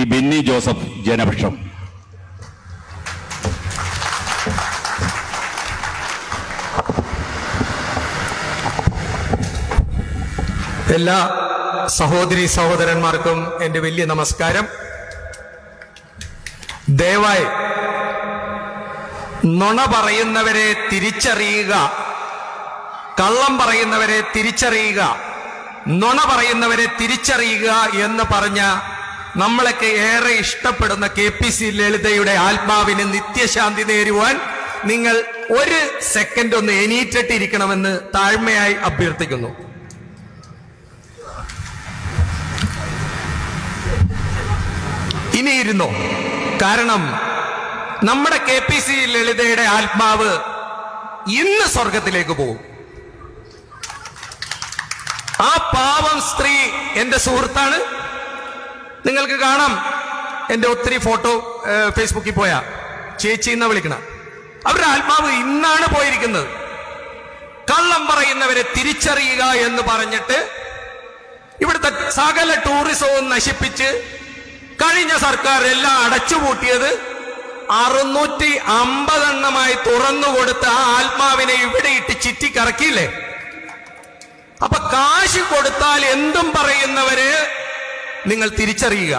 T Benny Joseph Janapaksham എല്ലാ സഹോദരി സഹോദരന്മാർക്കും എന്റെ വലിയ നമസ്കാരം ദയവായി നുണ പറയുന്നവരെ തിരിച്ചറിയുക കള്ളം പറയുന്നവരെ തിരിച്ചറിയുക നുണ പറയുന്നവരെ തിരിച്ചറിയുക എന്ന് പറഞ്ഞ നമ്മളൊക്കെ ഏറെ ഇഷ്ടപ്പെടുന്ന കെ പി സി ലളിതയുടെ ആത്മാവിന് നിത്യശാന്തി നേരുവാൻ നിങ്ങൾ ഒരു സെക്കൻഡ് ഒന്ന് എണീറ്റിട്ടിരിക്കണമെന്ന് താഴ്മയായി അഭ്യർത്ഥിക്കുന്നു ഇനിയിരുന്നോ കാരണം നമ്മുടെ കെ പി സി ലളിതയുടെ ആത്മാവ് ഇന്ന് സ്വർഗത്തിലേക്ക് പോകും ആ പാവം സ്ത്രീ എന്റെ സുഹൃത്താണ് നിങ്ങൾക്ക് കാണാം എന്റെ ഒത്തിരി ഫോട്ടോ ഏഹ്, ഫേസ്ബുക്കിൽ പോയാ ചേച്ചി എന്ന് വിളിക്കണം അവരുടെ ആത്മാവ് ഇന്നാണ് പോയിരിക്കുന്നത് കള്ളം പറയുന്നവരെ തിരിച്ചറിയുക എന്ന് പറഞ്ഞിട്ട് ഇവിടുത്തെ സകല ടൂറിസവും നശിപ്പിച്ച് കഴിഞ്ഞ സർക്കാർ എല്ലാം അടച്ചുപൂട്ടിയത് അറുന്നൂറ്റി അമ്പതെണ്ണമായി തുറന്നുകൊടുത്ത് ആ ആത്മാവിനെ ഇവിടെ ഇട്ട് ചിറ്റിക്കറക്കിയില്ലേ അപ്പൊ കാശ് കൊടുത്താൽ എന്തും പറയുന്നവര് നിങ്ങൾ തിരിച്ചറിയുക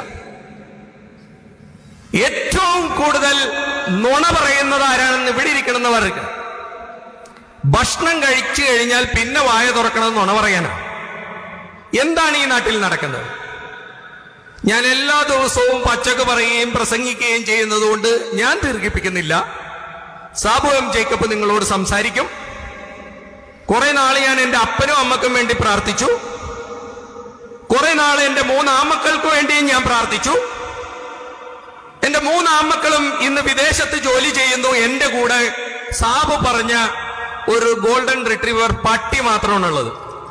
ഏറ്റവും കൂടുതൽ നുണ പറയുന്നത് ആരാണെന്ന് ഇവിടെ ഇരിക്കണമെന്നവർക്ക് ഭക്ഷണം കഴിച്ചു കഴിഞ്ഞാൽ പിന്നെ വായ തുറക്കണം നുണ പറയാനാണ് എന്താണ് ഈ നാട്ടിൽ നടക്കുന്നത് ഞാൻ എല്ലാ ദിവസവും പച്ചക്ക് പറയുകയും പ്രസംഗിക്കുകയും ചെയ്യുന്നത് കൊണ്ട് ഞാൻ ദീർഘിപ്പിക്കുന്നില്ല സാബു എം ജേക്കബ് നിങ്ങളോട് സംസാരിക്കും കുറെ നാൾ ഞാൻ എന്റെ അപ്പനും അമ്മക്കും വേണ്ടി പ്രാർത്ഥിച്ചു കുറെ നാൾ എന്റെ മൂന്ന് ആമക്കൾക്ക് വേണ്ടിയും ഞാൻ പ്രാർത്ഥിച്ചു എന്റെ മൂന്ന് ആമക്കളും ഇന്ന് വിദേശത്ത് ജോലി ചെയ്യുന്നു എന്റെ കൂടെ സാബു പറഞ്ഞ ഒരു ഗോൾഡൻ റിട്രീവർ പട്ടി മാത്രമാണുള്ളത്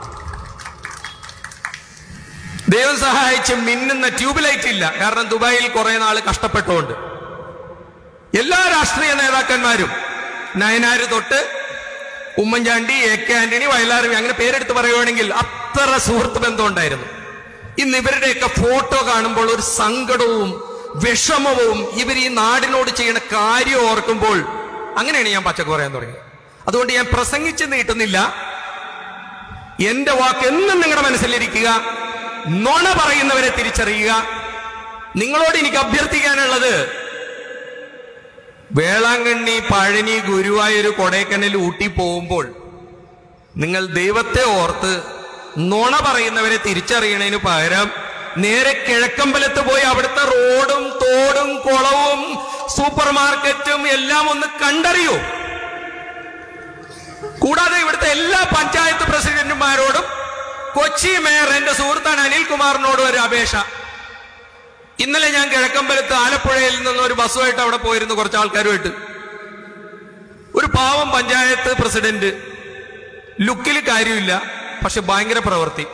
ദൈവം സഹായിച്ച് മിന്നുന്ന ട്യൂബ് ലൈറ്റ് ഇല്ല കാരണം ദുബായിൽ കുറെ നാൾ കഷ്ടപ്പെട്ടുകൊണ്ട് എല്ലാ രാഷ്ട്രീയ നേതാക്കന്മാരും നയനാര് തൊട്ട് ഉമ്മൻചാണ്ടി എ കെ ആന്റണി വയലാർ അങ്ങനെ പേരെടുത്ത് പറയുവാണെങ്കിൽ അത്ര സുഹൃത്ത് ബന്ധം ഉണ്ടായിരുന്നു ഇന്ന് ഇവരുടെയൊക്കെ ഫോട്ടോ കാണുമ്പോൾ ഒരു സങ്കടവും വിഷമവും ഇവർ ഈ നാടിനോട് ചെയ്യുന്ന കാര്യം ഓർക്കുമ്പോൾ അങ്ങനെയാണ് ഞാൻ പച്ചക്ക് പറയാൻ തുടങ്ങിയത് അതുകൊണ്ട് ഞാൻ പ്രസംഗിച്ച് നീട്ടുന്നില്ല എന്റെ വാക്ക് എന്നും നിങ്ങളുടെ മനസ്സിലിരിക്കുക നുണ പറയുന്നവരെ തിരിച്ചറിയുക നിങ്ങളോട് എനിക്ക് അഭ്യർത്ഥിക്കാനുള്ളത് വേളാങ്കണ്ണി പഴനി ഗുരുവായൂർ കൊടൈക്കനൽ ഊട്ടി പോകുമ്പോൾ നിങ്ങൾ ദൈവത്തെ ഓർത്ത് നുണ പറയുന്നവരെ തിരിച്ചറിയണതിന് പകരം നേരെ കിഴക്കമ്പലത്ത് പോയി അവിടുത്തെ റോഡും തോടും കുളവും സൂപ്പർ മാർക്കറ്റും എല്ലാം ഒന്ന് കണ്ടറിയൂ കൂടാതെ ഇവിടുത്തെ എല്ലാ പഞ്ചായത്ത് പ്രസിഡന്റുമാരോടും കൊച്ചി മേയർ എന്റെ സുഹൃത്താണ് അനിൽകുമാറിനോടും ഒരു അപേക്ഷ ഇന്നലെ ഞാൻ കിഴക്കമ്പലത്ത് ആലപ്പുഴയിൽ നിന്ന് ഒരു ബസ്സുമായിട്ട് അവിടെ പോയിരുന്നു കുറച്ച് ആൾക്കാരുമായിട്ട് ഒരു പാവം പഞ്ചായത്ത് പ്രസിഡന്റ് ലുക്കിൽ കാര്യമില്ല പക്ഷെ ഭയങ്കര പ്രവൃത്തി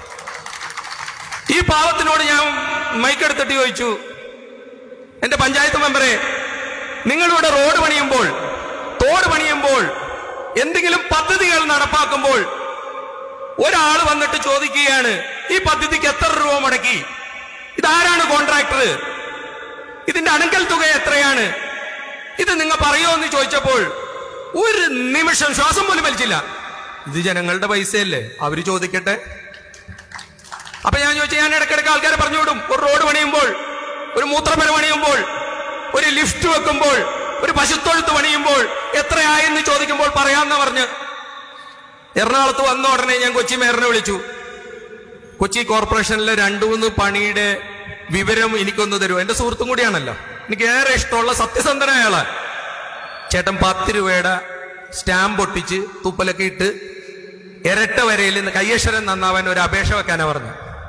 ഈ പാവത്തിനോട് ഞാൻ മൈക്കെടുത്തിട്ട് ചോദിച്ചു എന്റെ പഞ്ചായത്ത് മെമ്പറെ നിങ്ങളിവിടെ റോഡ് പണിയുമ്പോൾ തോട് പണിയുമ്പോൾ എന്തെങ്കിലും പദ്ധതികൾ നടപ്പാക്കുമ്പോൾ ഒരാൾ വന്നിട്ട് ചോദിക്കുകയാണ് ഈ പദ്ധതിക്ക് എത്ര രൂപ മുടക്കി ഇതാരാണ് കോൺട്രാക്ടർ ഇതിന്റെ അണക്കൽ തുക എത്രയാണ് ഇത് നിങ്ങൾ പറയോ എന്ന് ചോദിച്ചപ്പോൾ ഒരു നിമിഷം ശ്വാസം പോലും വലിച്ചില്ല ഇത് ജനങ്ങളുടെ പൈസയല്ലേ അവര് ചോദിക്കട്ടെ അപ്പൊ ഞാൻ ചോദിച്ചു ഞാൻ ഇടയ്ക്കിടയ്ക്ക് ആൾക്കാരെ പറഞ്ഞു വിടും ഒരു റോഡ് പണിയുമ്പോൾ ഒരു മൂത്രപ്പര പണിയുമ്പോൾ ഒരു ലിഫ്റ്റ് വെക്കുമ്പോൾ ഒരു പശുത്തൊഴുത്ത് പണിയുമ്പോൾ എത്രയായെന്ന് ചോദിക്കുമ്പോൾ പറയാമെന്ന് പറഞ്ഞ് എറണാകുളത്ത് വന്ന ഉടനെ ഞാൻ കൊച്ചി മേയറിനെ വിളിച്ചു കൊച്ചി കോർപ്പറേഷനിലെ രണ്ടു മൂന്ന് പണിയുടെ വിവരം എനിക്കൊന്ന് തരൂ എന്റെ സുഹൃത്തും കൂടിയാണല്ലോ എനിക്ക് ഏറെ ഇഷ്ടമുള്ള സത്യസന്ധനായ ആളാ ചേട്ടൻ പത്ത് രൂപയുടെ സ്റ്റാമ്പ് ഒട്ടിച്ച് തുപ്പലൊക്കെ ഇട്ട് ഇരട്ട വരയിൽ നിന്ന് കയ്യക്ഷരം നന്നാവാൻ ഒരു അപേക്ഷ വെക്കാനാ പറഞ്ഞു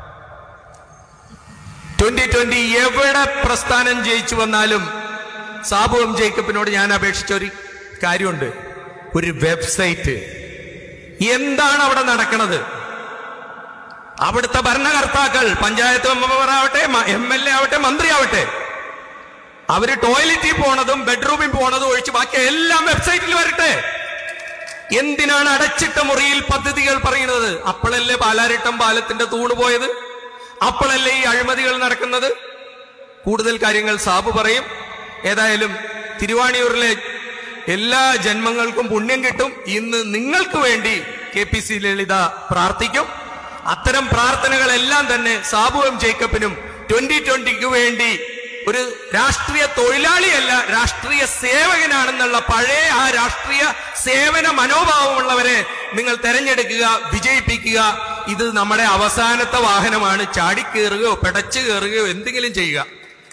ട്വന്റി ട്വന്റി എവിടെ പ്രസ്ഥാനം ജയിച്ചു വന്നാലും സാബു എം ജേക്കബിനോട് ഞാൻ അപേക്ഷിച്ച ഒരു കാര്യമുണ്ട് ഒരു വെബ്സൈറ്റ് എന്താണ് അവിടെ നടക്കുന്നത് അവിടുത്തെ ഭരണകർത്താക്കൾ പഞ്ചായത്ത് മെമ്പറാവട്ടെ എം എൽ എ ആവട്ടെ മന്ത്രിയാവട്ടെ അവര് ടോയ്ലറ്റിൽ പോണതും ബെഡ്റൂമിൽ പോണതും ഒഴിച്ച് ബാക്കി എല്ലാം വെബ്സൈറ്റിൽ വരട്ടെ എന്തിനാണ് അടച്ചിട്ട മുറിയിൽ പദ്ധതികൾ പറയുന്നത് അപ്പോഴല്ലേ പാലാരിട്ടം പാലത്തിന്റെ തൂണ് പോയത് അപ്പോഴല്ലേ ഈ അഴിമതികൾ നടക്കുന്നത് കൂടുതൽ കാര്യങ്ങൾ സാബ് പറയും ഏതായാലും തിരുവാണിയൂരിലെ എല്ലാ ജന്മങ്ങൾക്കും പുണ്യം കിട്ടും ഇന്ന് നിങ്ങൾക്ക് വേണ്ടി കെ പി സി ലളിത പ്രാർത്ഥിക്കും അത്തരം പ്രാർത്ഥനകളെല്ലാം തന്നെ സാബുവും ജേക്കബിനും ട്വന്റി ട്വന്റിക്ക് വേണ്ടി ഒരു രാഷ്ട്രീയ തൊഴിലാളിയല്ല രാഷ്ട്രീയ സേവകനാണെന്നുള്ള പഴയ ആ രാഷ്ട്രീയ സേവന മനോഭാവമുള്ളവരെ നിങ്ങൾ തെരഞ്ഞെടുക്കുക വിജയിപ്പിക്കുക ഇത് നമ്മുടെ അവസാനത്തെ വാഹനമാണ് ചാടിക്കേറുകയോ പെടച്ചു കയറുകയോ എന്തെങ്കിലും ചെയ്യുക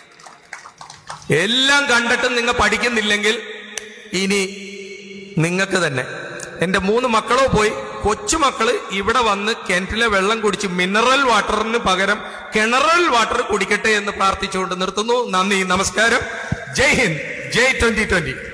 എല്ലാം കണ്ടിട്ടും നിങ്ങൾ പഠിക്കുന്നില്ലെങ്കിൽ ഇനി നിങ്ങൾക്ക് തന്നെ എന്റെ മൂന്ന് മക്കളോ പോയി കൊച്ചുമക്കള് ഇവിടെ വന്ന് കിണറ്റിലെ വെള്ളം കുടിച്ച് മിനറൽ വാട്ടറിന് പകരം കിണറൽ വാട്ടർ കുടിക്കട്ടെ എന്ന് പ്രാർത്ഥിച്ചുകൊണ്ട് നിർത്തുന്നു നന്ദി നമസ്കാരം ജയ് ഹിന്ദ് ജയ് ട്വന്റി ട്വന്റി